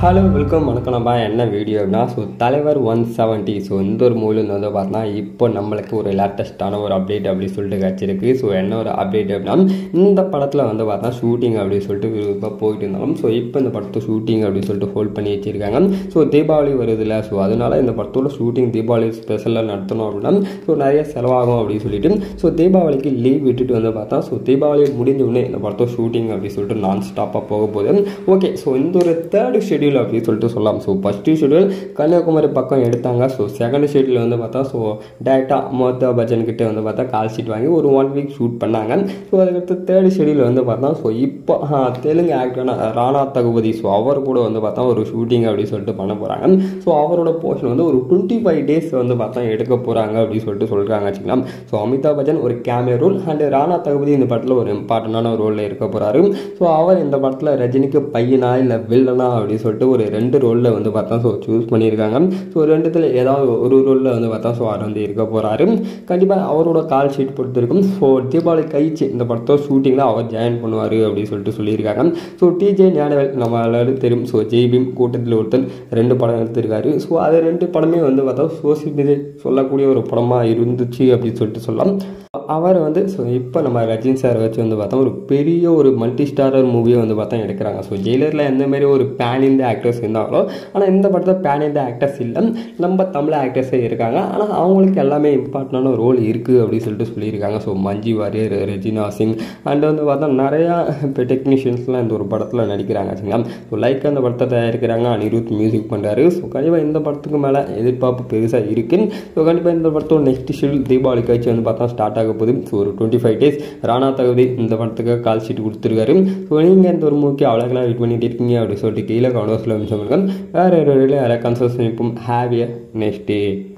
hello welcome வணக்கம் நம்ம என்ன வீடியோ அப்படின்னா ஸோ தலைவர் ஒன் செவன்ட்டி ஸோ இந்த ஒரு மூவிலேருந்து வந்து பார்த்தா இப்போ நம்மளுக்கு ஒரு லேட்டஸ்ட்டான ஒரு அப்டேட் அப்படின்னு சொல்லிட்டு கிடச்சிருக்கு ஸோ என்ன ஒரு அப்டேட் அப்படின்னா இந்த படத்தில் வந்து பார்த்தா ஷூட்டிங் அப்படின்னு சொல்லிட்டு விறுவிறுப்பாக போயிட்டு இருந்தாலும் ஸோ இப்போ இந்த படத்தை ஷூட்டிங் அப்படின்னு சொல்லிட்டு ஹோல்ட் பண்ணி வச்சிருக்காங்க ஸோ தீபாவளி வருதுல்ல ஸோ அதனால இந்த படத்தோட ஷூட்டிங் தீபாவளி ஸ்பெஷலாக நடத்தணும் அப்படின்னா ஸோ நிறைய செலவாகும் அப்படின்னு சொல்லிட்டு ஸோ தீபாவளிக்கு லீவ் விட்டுட்டு வந்து பார்த்தா ஸோ தீபாவளி முடிஞ்ச உடனே இந்த படத்தோட ஷூட்டிங் அப்படின்னு சொல்லிட்டு நான் ஸ்டாப்பாக போக போகுது ஓகே ஸோ இந்த ஒரு தேர்ட் ஷெடியூல் அப்படின்னு சொல்லிட்டு சொல்லலாம் ஸோ ஃபஸ்ட்டு ஷெடியூல் கன்னியாகுமரி பக்கம் எடுத்தாங்க ஸோ செகண்ட் ஷெடியூல் வந்து பார்த்தா ஸோ டேரெக்டாக அமிதாப் பச்சன் கிட்டே வந்து பார்த்தா கால் ஷீட் வாங்கி ஒரு ஒன் வீக் ஷூட் பண்ணாங்க ஸோ அதுக்கடுத்து தேர்ட் ஷெடியூல் வந்து பார்த்தா ஸோ இப்போ தெலுங்கு ஆக்டரான ராணா தகுபதி ஸோ அவர் கூட வந்து பார்த்தா ஒரு ஷூட்டிங் அப்படின்னு சொல்லிட்டு பண்ண போகிறாங்க ஸோ அவரோட போர்ஷன் வந்து ஒரு டுவெண்ட்டி ஃபைவ் டேஸ் வந்து பார்த்தா எடுக்க போகிறாங்க அப்படின்னு சொல்லிட்டு சொல்கிறாங்க வச்சுக்கலாம் ஸோ அமிதாப் பச்சன் ஒரு cameo role and Rana Daggubati இந்த படத்தில் ஒரு இம்பார்ட்டண்டான ஒரு ரோலில் இருக்க போகிறாரு ஸோ அவர் இந்த படத்தில் ரஜினிக்கு பையனா இல்லை வில்லனா அப்படின்னு சொல்லிட்டு ஒரு ரெண்டு ரோலில் வந்து பார்த்தா ஸோ சூஸ் பண்ணியிருக்காங்க ஸோ ரெண்டுத்தில் ஏதாவது ஒரு ரோலில் வந்து பார்த்தா ஸோ அவர் வந்து இருக்க போகிறாரு கண்டிப்பாக அவரோட கால் ஷீட் பொறுத்திருக்கும் ஸோ தீபாவளி கழிச்சு இந்த படத்தோட ஷூட்டிங்கில் அவர் ஜாயின் பண்ணுவார் அப்படின்னு சொல்லிட்டு சொல்லியிருக்காங்க ஸோ டிஜே ஞானவேல் நம்ம எல்லாரும் தெரியும் ஸோ ஜெய்பீம் கூட்டத்தில் ஒருத்தன் ரெண்டு படம் எடுத்திருக்காரு ஸோ அது ரெண்டு படமே வந்து பார்த்தா சோசியல் மீடியா சொல்லக்கூடிய ஒரு படமாக இருந்துச்சு அப்படின்னு சொல்லிட்டு சொல்லலாம் அவர் வந்து ஸோ இப்போ நம்ம ரஜினி சார் வச்சு வந்து பார்த்தா ஒரு பெரிய ஒரு மல்டி ஸ்டாரர் மூவியை வந்து பார்த்தா எடுக்கிறாங்க ஸோ ஜெயிலரில் எந்த மாதிரி ஒரு பேன் இந்திய ஆக்டர்ஸ் இருந்தாங்களோ ஆனால் இந்த படத்தில் பேன் இந்திய ஆக்டர்ஸ் இல்லை நம்ம தமிழ் ஆக்டர்ஸே இருக்காங்க ஆனால் அவங்களுக்கு எல்லாமே இம்பார்ட்டண்டான ரோல் இருக்குது அப்படின்னு சொல்லிட்டு சொல்லியிருக்காங்க so Manju Warrier Regina Singh and வந்து பார்த்தா நிறையா இப்போ டெக்னீஷியன்ஸ்லாம் இந்த ஒரு படத்தில் நடிக்கிறாங்க சரிங்களா ஸோ லைக் அந்த படத்தை தயாரிக்கிறாங்க அனிருத் மியூசிக் பண்ணுறாரு ஸோ கண்டிப்பாக இந்த படத்துக்கு மேலே எதிர்பார்ப்பு பெருசாக இருக்குது ஸோ கண்டிப்பாக இந்த படத்தோட நெக்ஸ்ட் ஷெடியூல் தீபாவளி கழிச்சு வந்து பார்த்தா ஸ்டார்ட் ஆக போகுது ஸோ ஒரு டுவெண்ட்டி ஃபைவ் டேஸ் ராணா தகுதி இந்த படத்துக்கு கால் ஷீட் கொடுத்துருக்காரு ஸோ நீங்கள் இந்த ஒரு மூவிக்கு அவ்வளோக்கெல்லாம் வெயிட் பண்ணிட்டு இருக்கீங்க அப்படின்னு சொல்லிட்டு கீழே கவுண்டர்ஸில் அமிச்சவங்களுக்கு வேறு ஒரு யாரை கன்சல்ட் பண்ணிப்போம் ஹாவ் எ நெக்ஸ்ட் டே